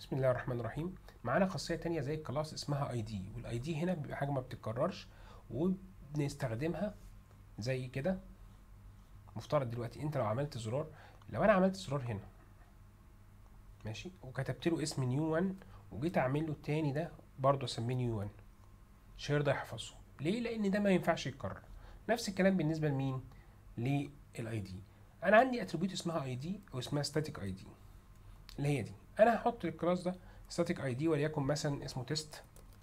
بسم الله الرحمن الرحيم معانا خاصيه تانية زي الكلاس اسمها اي دي والاي دي هنا بيبقى حاجه ما بتتكررش وبنستخدمها زي كده مفترض دلوقتي انت لو عملت زرار لو انا عملت زرار هنا ماشي وكتبت له اسم نيو 1 وجيت اعمل له التاني ده برضه اسميه نيو 1 مش هيرضى يحفظه ليه لان ده ما ينفعش يتكرر نفس الكلام بالنسبه لمين للاي دي انا عندي اتريبيوت اسمها اي دي واسمها ستاتيك اي دي اللي هي دي انا هحط الكلاس ده ستاتيك اي دي وليكن مثلا اسمه تيست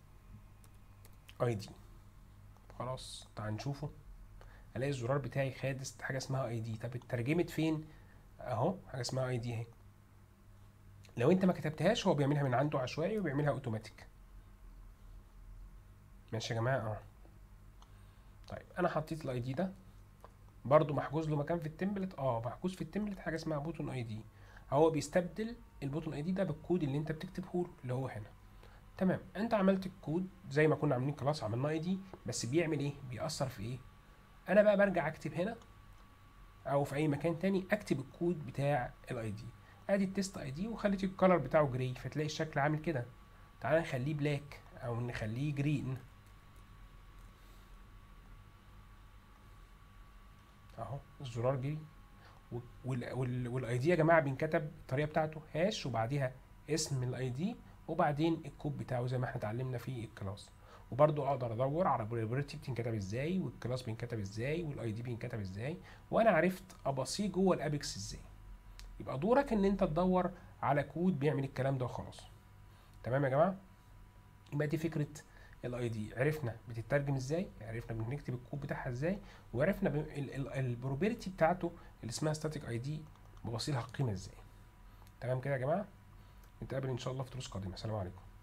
اي دي خلاص تعال نشوفه الاقي الزرار بتاعي خد حاجه اسمها اي دي طب اترجمت فين اهو حاجه اسمها اي دي اهي لو انت ما كتبتهاش هو بيعملها من عنده عشوائي وبيعملها اوتوماتيك ماشي يا جماعه اه طيب انا حطيت الاي دي ده برضو محجوز له مكان في التمبلت اه محجوز في التمبلت حاجه اسمها بوتون اي دي هو بيستبدل البوتون اي دي ده بالكود اللي انت بتكتبه له اللي هو هنا تمام انت عملت الكود زي ما كنا عاملين كلاس عملنا اي دي بس بيعمل ايه بيأثر في ايه انا بقى برجع اكتب هنا او في اي مكان تاني اكتب الكود بتاع الاي دي ادي التيست اي دي وخليت الكلر بتاعه جراي فتلاقي الشكل عامل كده تعالى نخليه بلاك او نخليه جرين اهو الزرار جري والاي دي يا جماعه بينكتب الطريقه بتاعته هاش وبعديها اسم الاي دي وبعدين الكود بتاعه زي ما احنا اتعلمنا في الكلاس وبرضو اقدر ادور على البروبرتي بتنكتب ازاي والكلاس بينكتب ازاي والاي دي بينكتب ازاي وانا عرفت ابصيه جوه الابيكس ازاي يبقى دورك ان انت تدور على كود بيعمل الكلام ده وخلاص تمام يا جماعه يبقى دي فكره الاي دي عرفنا بتترجم ازاي عرفنا بنكتب الكود بتاعها ازاي وعرفنا البروبرتي بتاعته اللي اسمها ستاتيك اي دي بوصيلها القيمه ازاي تمام كده يا جماعه نتقابل ان شاء الله في دروس قادمه السلام عليكم